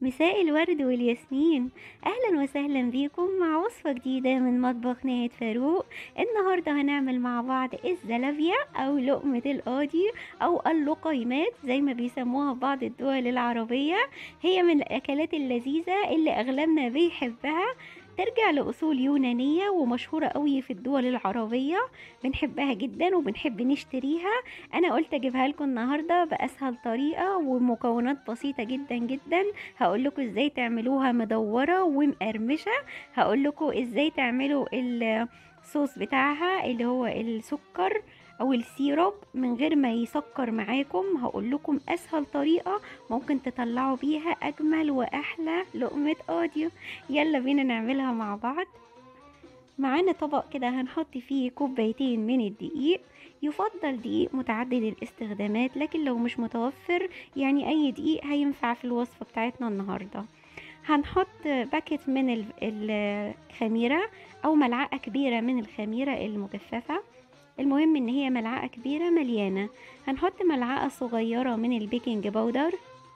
مساء الورد والياسمين اهلا وسهلا بيكم مع وصفة جديدة من مطبخ نهاد فاروق النهاردة هنعمل مع بعض الزلابيا او لقمة القاضي او اللقيمات زي ما بيسموها في بعض الدول العربية هي من الاكلات اللذيذة اللي اغلبنا بيحبها ترجع لأصول يونانية ومشهورة قوي في الدول العربية بنحبها جدا وبنحب نشتريها أنا قلت أجيبها لكم النهاردة بأسهل طريقة ومكونات بسيطة جدا جدا هقول لكم ازاي تعملوها مدورة ومقرمشة هقول لكم ازاي تعملوا الصوص بتاعها اللي هو السكر او السيرب من غير ما يسكر معاكم هقول لكم اسهل طريقة ممكن تطلعوا بيها اجمل واحلى لقمة اوديو يلا بينا نعملها مع بعض معانا طبق كده هنحط فيه كوبايتين من الدقيق يفضل دقيق متعدد الاستخدامات لكن لو مش متوفر يعني اي دقيق هينفع في الوصفة بتاعتنا النهاردة هنحط باكت من الخميرة او ملعقة كبيرة من الخميرة المجففة المهم ان هي ملعقة كبيرة مليانة هنحط ملعقة صغيرة من البيكنج باودر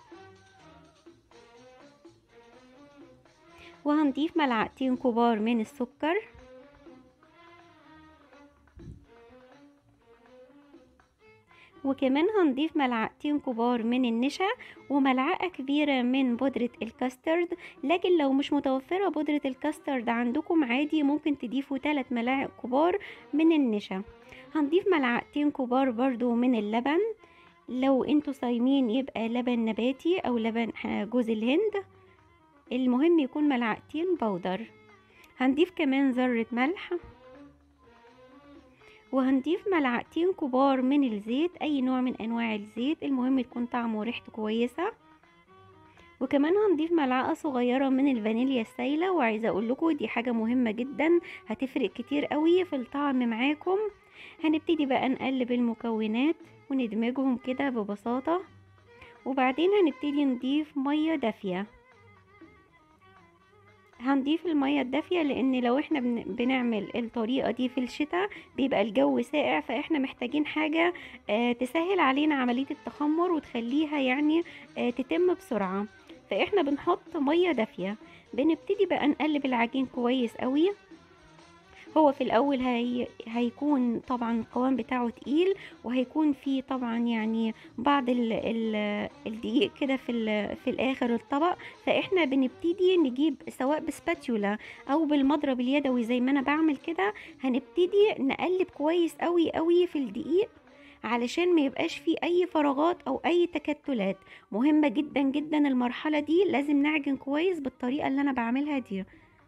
وهنضيف ملعقتين كبار من السكر وكمان هنضيف ملعقتين كبار من النشا وملعقة كبيرة من بودرة الكاسترد لكن لو مش متوفرة بودرة الكاسترد عندكم عادي ممكن تضيفوا 3 ملاعق كبار من النشا هنضيف ملعقتين كبار برضو من اللبن لو انتوا صايمين يبقى لبن نباتي او لبن جوز الهند المهم يكون ملعقتين بودر هنضيف كمان ذرة ملح وهنضيف ملعقتين كبار من الزيت اي نوع من انواع الزيت المهم تكون طعمه وريحته كويسه وكمان هنضيف ملعقه صغيره من الفانيليا السايله وعايزه اقول لكم دي حاجه مهمه جدا هتفرق كتير قوي في الطعم معاكم هنبتدي بقى نقلب المكونات وندمجهم كده ببساطه وبعدين هنبتدي نضيف ميه دافيه هنضيف المية الدافية لان لو احنا بنعمل الطريقة دي في الشتاء بيبقى الجو ساقع فاحنا محتاجين حاجة اه تسهل علينا عملية التخمر وتخليها يعني اه تتم بسرعة فاحنا بنحط مية دافية بنبتدي بقى نقلب العجين كويس قوي هو في الاول هي هيكون طبعا القوام بتاعه تقيل وهيكون فيه طبعا يعني بعض ال ال الدقيق كده في في الاخر الطبق فاحنا بنبتدي نجيب سواء بسباتيولا او بالمضرب اليدوي زي ما انا بعمل كده هنبتدي نقلب كويس قوي قوي في الدقيق علشان ما يبقاش فيه اي فراغات او اي تكتلات مهمة جدا جدا المرحلة دي لازم نعجن كويس بالطريقة اللي انا بعملها دي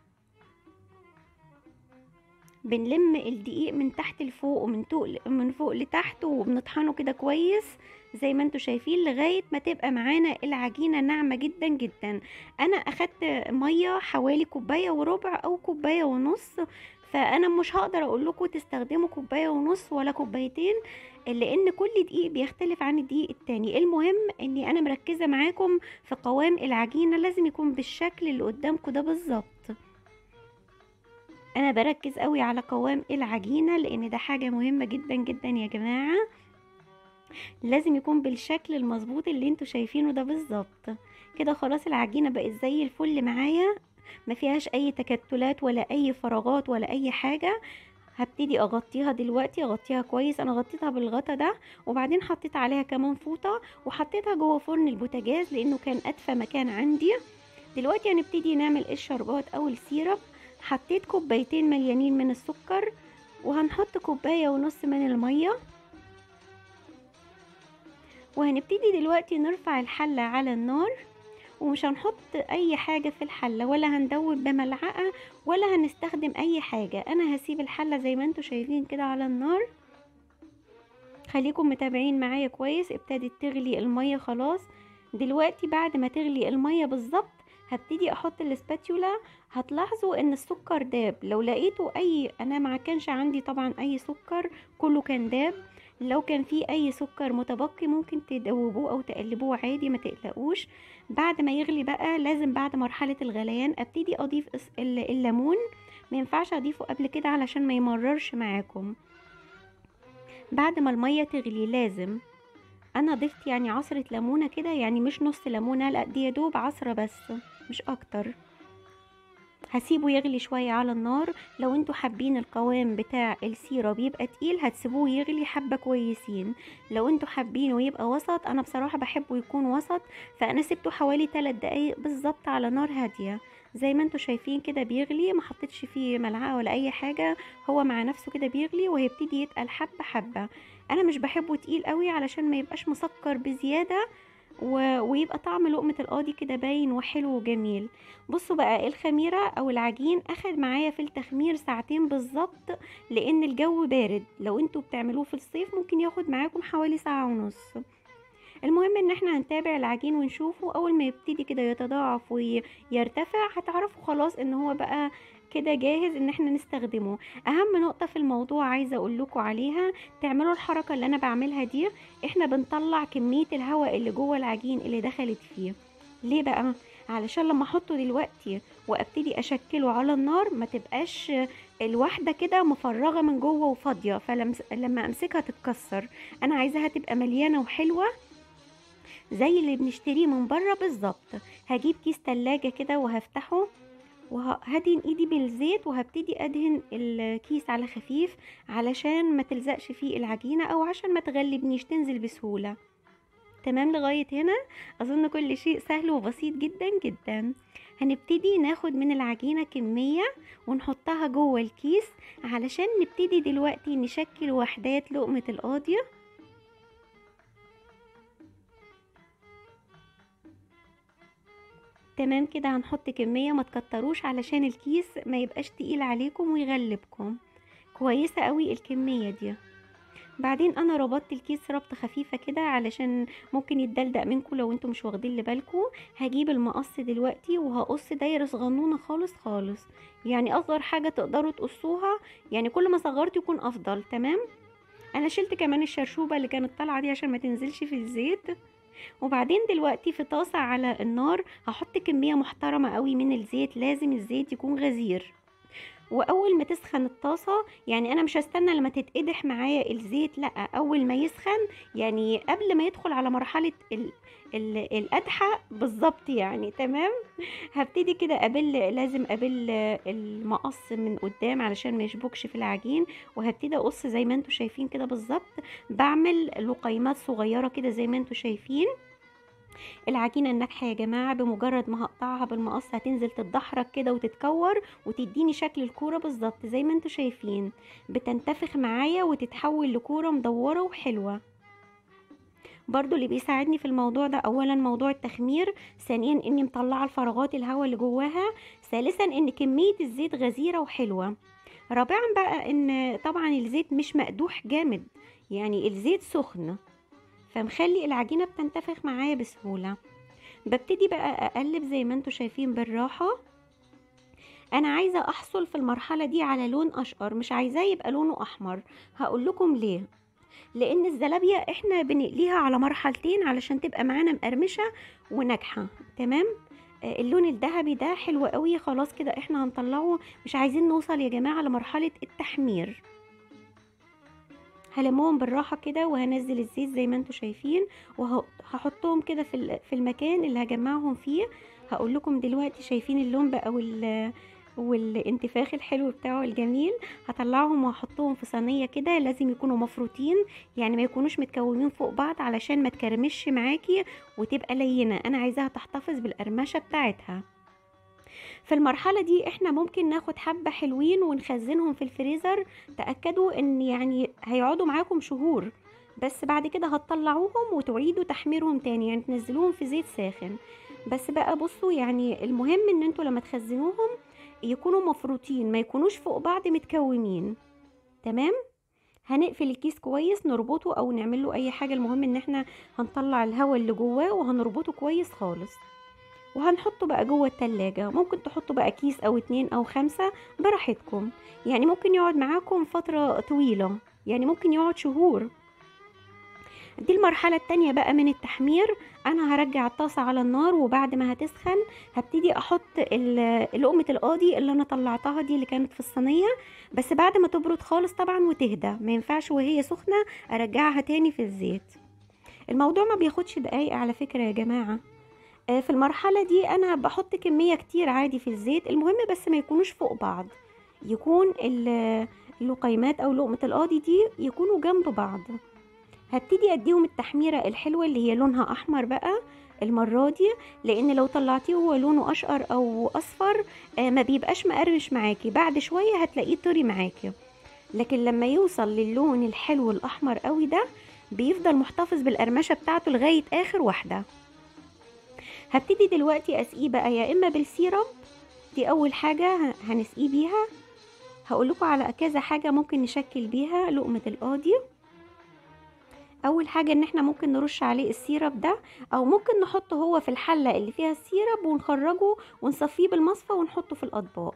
بنلم الدقيق من تحت لفوق ومن فوق من فوق لتحت وبنطحنه كده كويس زي ما انتم شايفين لغايه ما تبقى معانا العجينه ناعمه جدا جدا انا اخدت ميه حوالي كوبايه وربع او كوبايه ونص فانا مش هقدر اقول لكم تستخدموا كوبايه ونص ولا كوبايتين لان كل دقيق بيختلف عن الدقيق التاني المهم اني انا مركزه معاكم في قوام العجينه لازم يكون بالشكل اللي قدامكم ده بالظبط انا بركز قوي على قوام العجينه لان ده حاجه مهمه جدا جدا يا جماعه لازم يكون بالشكل المظبوط اللي انتوا شايفينه ده بالظبط كده خلاص العجينه بقت زي الفل معايا ما فيهاش اي تكتلات ولا اي فراغات ولا اي حاجه هبتدي اغطيها دلوقتي اغطيها كويس انا غطيتها بالغطا ده وبعدين حطيت عليها كمان فوطه وحطيتها جوه فرن البوتاجاز لانه كان ادفى مكان عندي دلوقتي هنبتدي نعمل الشربات او السيرب حطيت كوبايتين مليانين من السكر وهنحط كوباية ونص من المية وهنبتدي دلوقتي نرفع الحلة على النار ومش هنحط اي حاجة في الحلة ولا هندوب بملعقة ولا هنستخدم اي حاجة انا هسيب الحلة زي ما انتوا شايفين كده على النار خليكم متابعين معايا كويس ابتدت تغلي المية خلاص دلوقتي بعد ما تغلي المية بالظبط هبتدي احط الاسباتيولا هتلاحظوا ان السكر داب لو لقيتوا اي انا ما كانش عندي طبعا اي سكر كله كان داب لو كان في اي سكر متبقي ممكن تدوبوه او تقلبوه عادي ما تقلقوش بعد ما يغلي بقى لازم بعد مرحلة الغليان ابتدي اضيف الليمون ما ينفعش اضيفه قبل كده علشان ما يمررش معاكم بعد ما المية تغلي لازم انا ضفت يعني عصرة ليمونة كده يعني مش نص ليمونة لا دي يا دوب عصرة بس مش اكتر هسيبه يغلي شوية على النار لو انتوا حابين القوام بتاع السيرب يبقى تقيل هتسيبوه يغلي حبة كويسين لو انتوا حابينه يبقى وسط انا بصراحة بحبه يكون وسط فانا سبته حوالي 3 دقايق بالظبط على نار هادية زي ما انتوا شايفين كده بيغلي ما حطيتش فيه ملعقة ولا اي حاجة هو مع نفسه كده بيغلي وهيبتدي يتقل حبة حبة انا مش بحبه تقيل قوي علشان ما يبقاش مسكر بزيادة و... ويبقى طعم لقمة القاضي كده باين وحلو وجميل بصوا بقى الخميرة او العجين اخد معايا في التخمير ساعتين بالظبط لان الجو بارد لو انتوا بتعملوه في الصيف ممكن ياخد معاكم حوالي ساعة ونص المهم ان احنا هنتابع العجين ونشوفه اول ما يبتدي كده يتضاعف ويرتفع هتعرفوا خلاص ان هو بقى كده جاهز ان احنا نستخدمه اهم نقطة في الموضوع عايزة اقول لكم عليها تعملوا الحركة اللي انا بعملها دي احنا بنطلع كمية الهواء اللي جوه العجين اللي دخلت فيه ليه بقى علشان لما احطه دلوقتي وابتدي اشكله على النار ما تبقاش الواحده كده مفرغه من جوه وفاضيه فلما امسكها تتكسر انا عايزاها تبقى مليانه وحلوه زي اللي بنشتريه من بره بالظبط هجيب كيس تلاجة كده وهفتحه وهدهن ايدي بالزيت وهبتدي ادهن الكيس على خفيف علشان ما تلزقش فيه العجينة او عشان ما تغلبنيش تنزل بسهولة تمام لغاية هنا اظن كل شيء سهل وبسيط جدا جدا هنبتدي ناخد من العجينة كمية ونحطها جوه الكيس علشان نبتدي دلوقتي نشكل وحدات لقمة القاضية تمام كده هنحط كمية ما تكتروش علشان الكيس ما يبقاش تقيل عليكم ويغلبكم كويسة قوي الكمية دي بعدين انا ربطت الكيس ربطه خفيفه كده علشان ممكن يتدلدق منكم لو انتم مش واخدين لبالكم هجيب المقص دلوقتي وهقص دايره صغنونه خالص خالص يعني اصغر حاجه تقدروا تقصوها يعني كل ما صغرت يكون افضل تمام انا شلت كمان الشرشوبه اللي كانت طالعه دي عشان ما تنزلش في الزيت وبعدين دلوقتي في طاسة على النار هحط كمية محترمة قوي من الزيت لازم الزيت يكون غزير واول ما تسخن الطاسه يعني انا مش هستنى لما تتقدح معايا الزيت لا اول ما يسخن يعني قبل ما يدخل على مرحله ال ال القدحه بالظبط يعني تمام هبتدي كده ابل لازم ابل المقص من قدام علشان ما يشبكش في العجين وهبتدي اقص زي ما انتم شايفين كده بالظبط بعمل لقيمات صغيره كده زي ما انتم شايفين العجينه الناجحه يا جماعه بمجرد ما هقطعها بالمقص هتنزل تتدحرج كده وتتكور وتديني شكل الكوره بالظبط زي ما انتم شايفين بتنتفخ معايا وتتحول لكوره مدوره وحلوه برضو اللي بيساعدني في الموضوع ده اولا موضوع التخمير ثانيا اني مطلعه الفراغات الهواء اللي جواها ثالثا ان كميه الزيت غزيره وحلوه رابعا بقى ان طبعا الزيت مش مقدوح جامد يعني الزيت سخن فمخلي العجينه بتنتفخ معايا بسهوله ببتدي بقى اقلب زي ما انتم شايفين بالراحه انا عايزه احصل في المرحله دي على لون اشقر مش عايزاه يبقى لونه احمر هقول لكم ليه لان الزلابيه احنا بنقليها على مرحلتين علشان تبقى معانا مقرمشه وناجحه تمام اللون الذهبي ده حلو قوي خلاص كده احنا هنطلعه مش عايزين نوصل يا جماعه لمرحله التحمير هلمهم بالراحه كده وهنزل الزيت زي ما انتم شايفين وهحطهم كده في في المكان اللي هجمعهم فيه هقول لكم دلوقتي شايفين اللون بقى وال والانتفاخ الحلو بتاعه الجميل هطلعهم واحطهم في صينيه كده لازم يكونوا مفروتين يعني ما يكونوش متكومين فوق بعض علشان ما تكرمش معاكي وتبقى لينه انا عايزاها تحتفظ بالقرمشه بتاعتها في المرحلة دي احنا ممكن ناخد حبة حلوين ونخزنهم في الفريزر تأكدوا ان يعني هيقعدوا معاكم شهور بس بعد كده هتطلعوهم وتعيدوا تحميرهم تاني يعني تنزلوهم في زيت ساخن بس بقى بصوا يعني المهم ان انتوا لما تخزنوهم يكونوا مفروطين ما يكونوش فوق بعض متكومين تمام هنقفل الكيس كويس نربطه او نعمل له اي حاجه المهم ان احنا هنطلع الهواء اللي جواه وهنربطه كويس خالص وهنحطه بقى جوه التلاجة ممكن تحطوا بقى كيس او اتنين او خمسة براحتكم يعني ممكن يقعد معاكم فترة طويلة يعني ممكن يقعد شهور دي المرحلة التانية بقى من التحمير انا هرجع الطاسة على النار وبعد ما هتسخن هبتدي احط لقمة القاضي اللي انا طلعتها دي اللي كانت في الصينية بس بعد ما تبرد خالص طبعا وتهدى ما ينفعش وهي سخنة ارجعها تاني في الزيت الموضوع ما بياخدش دقايق على فكرة يا جماعة آه، في المرحلة دي أنا بحط كمية كتير عادي في الزيت المهم بس ما يكونوش فوق بعض يكون ال- اللقيمات أو لقمة القاضي دي يكونوا جنب بعض هبتدي أديهم التحميرة الحلوة اللي هي لونها أحمر بقى المرة دي لأن لو طلعتيه هو لونه أشقر أو أصفر آه، ما بيبقاش مقرمش معاكي بعد شوية هتلاقيه طري معاكي لكن لما يوصل للون الحلو الأحمر قوي ده بيفضل محتفظ بالقرمشة بتاعته لغاية آخر واحدة هبتدي دلوقتي اسقيه بقى يا اما بالسيرب دي اول حاجه ه- هنسقيه بيها هقول لكم على كذا حاجه ممكن نشكل بيها لقمه القاضي اول حاجه ان احنا ممكن نرش عليه السيرب ده او ممكن نحطه هو في الحله اللي فيها السيرب ونخرجه ونصفيه بالمصفى ونحطه في الاطباق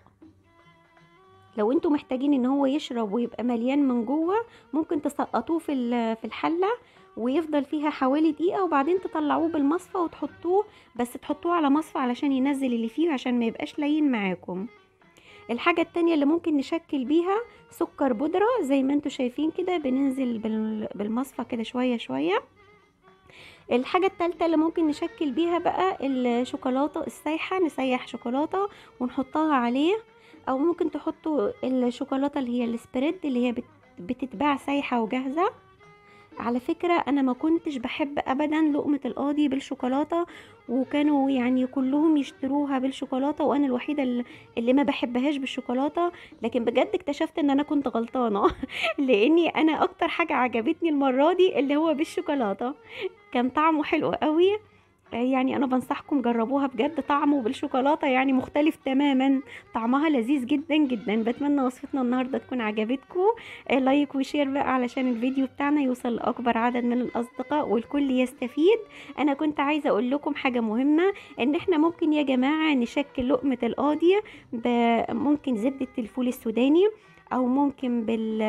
لو انتوا محتاجين ان هو يشرب ويبقى مليان من جوه ممكن تسقطوه في ال- في الحله ويفضل فيها حوالي دقيقه وبعدين تطلعوه بالمصفى وتحطوه بس تحطوه على مصفى علشان ينزل اللي فيه عشان ما يبقاش لين معاكم الحاجة التانية اللي ممكن نشكل بيها سكر بودرة زي ما انتوا شايفين كده بننزل بال- بالمصفى كده شوية شوية الحاجة التالتة اللي ممكن نشكل بيها بقى الشوكولاتة السايحة نسيح شوكولاتة ونحطها عليه او ممكن تحطوا الشوكولاتة اللي هي السبريد اللي هي بت- بتتباع سايحة وجاهزة على فكرة أنا ما كنتش بحب أبدا لقمة القاضي بالشوكولاتة وكانوا يعني كلهم يشتروها بالشوكولاتة وأنا الوحيدة اللي- اللي ما بحبهاش بالشوكولاتة لكن بجد اكتشفت إن أنا كنت غلطانة لأني أنا أكتر حاجة عجبتني المرة دي اللي هو بالشوكولاتة كان طعمه حلو قوي يعني انا بنصحكم جربوها بجد طعمه بالشوكولاته يعني مختلف تماما طعمها لذيذ جدا جدا بتمنى وصفتنا النهارده تكون عجبتكم آه، لايك وشير بقى علشان الفيديو بتاعنا يوصل لاكبر عدد من الاصدقاء والكل يستفيد انا كنت عايزه اقول لكم حاجه مهمه ان احنا ممكن يا جماعه نشكل لقمه القاضيه ب- ممكن زبده الفول السوداني او ممكن بال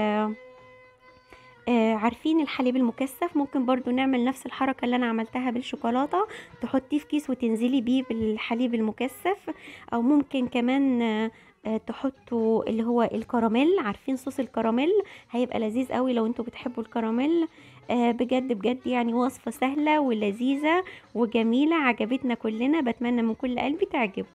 آه، عارفين الحليب المكثف ممكن برضو نعمل نفس الحركة اللي أنا عملتها بالشوكولاتة تحطيه في كيس وتنزلي بيه بالحليب المكثف أو ممكن كمان آه، آه، تحطوا اللي هو الكراميل عارفين صوص الكراميل هيبقى لذيذ قوي لو انتوا بتحبوا الكراميل آه، بجد بجد يعني وصفة سهلة ولذيذة وجميلة عجبتنا كلنا بتمنى من كل قلبي تعجبكم